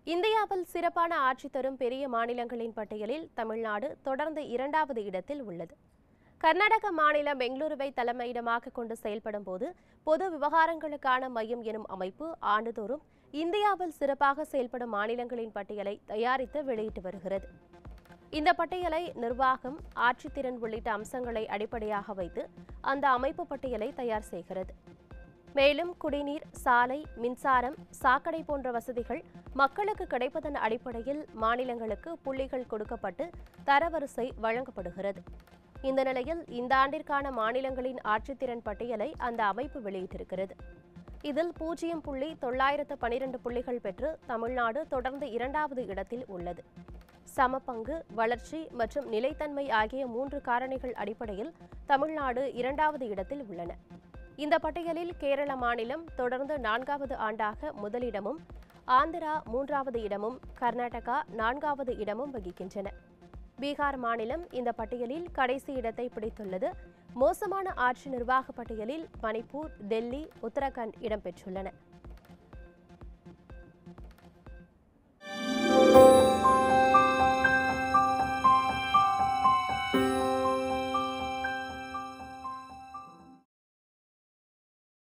இந்தியாவில் சிறப்பான ஆட்சி தரும் பெரிய மாநிலங்களின் பட்டியலில் தமிழ்நாடு தொடர்ந்து இரண்டாவது இடத்தில் உள்ளது கர்நாடக மாநிலம் பெங்களூருவை தலைமையிடமாக கொண்டு செயல்படும் போது பொது விவகாரங்களுக்கான மையம் எனும் அமைப்பு ஆண்டுதோறும் இந்தியாவில் சிறப்பாக செயல்படும் மாநிலங்களின் பட்டியலை தயாரித்து வெளியிட்டு வருகிறது இந்த பட்டியலை நிர்வாகம் ஆட்சித்திறன் உள்ளிட்ட அம்சங்களை அடிப்படையாக வைத்து அந்த அமைப்பு பட்டியலை தயார் செய்கிறது மேலும் குடிநீர் சாலை மின்சாரம் சாக்கடை போன்ற வசதிகள் மக்களுக்கு கிடைப்பதன் அடிப்படையில் மாநிலங்களுக்கு புள்ளிகள் கொடுக்கப்பட்டு தரவரிசை வழங்கப்படுகிறது இந்த நிலையில் இந்த ஆண்டிற்கான மாநிலங்களின் ஆட்சித்திறன் பட்டியலை அந்த அமைப்பு வெளியிட்டிருக்கிறது இதில் பூஜ்ஜியம் புள்ளி தொள்ளாயிரத்து பனிரெண்டு புள்ளிகள் பெற்று தமிழ்நாடு தொடர்ந்து இரண்டாவது இடத்தில் உள்ளது சமபங்கு வளர்ச்சி மற்றும் நிலைத்தன்மை ஆகிய மூன்று காரணிகள் அடிப்படையில் தமிழ்நாடு இரண்டாவது இடத்தில் உள்ளன இந்த பட்டியலில் கேரள மாநிலம் தொடர்ந்து நான்காவது ஆண்டாக முதலிடமும் ஆந்திரா மூன்றாவது இடமும் கர்நாடகா நான்காவது இடமும் வகிக்கின்றன பீகார் மாநிலம் இந்த பட்டியலில் கடைசி இடத்தை பிடித்துள்ளது மோசமான ஆட்சி நிர்வாக பட்டியலில் மணிப்பூர் டெல்லி உத்தரகண்ட் இடம்பெற்றுள்ளன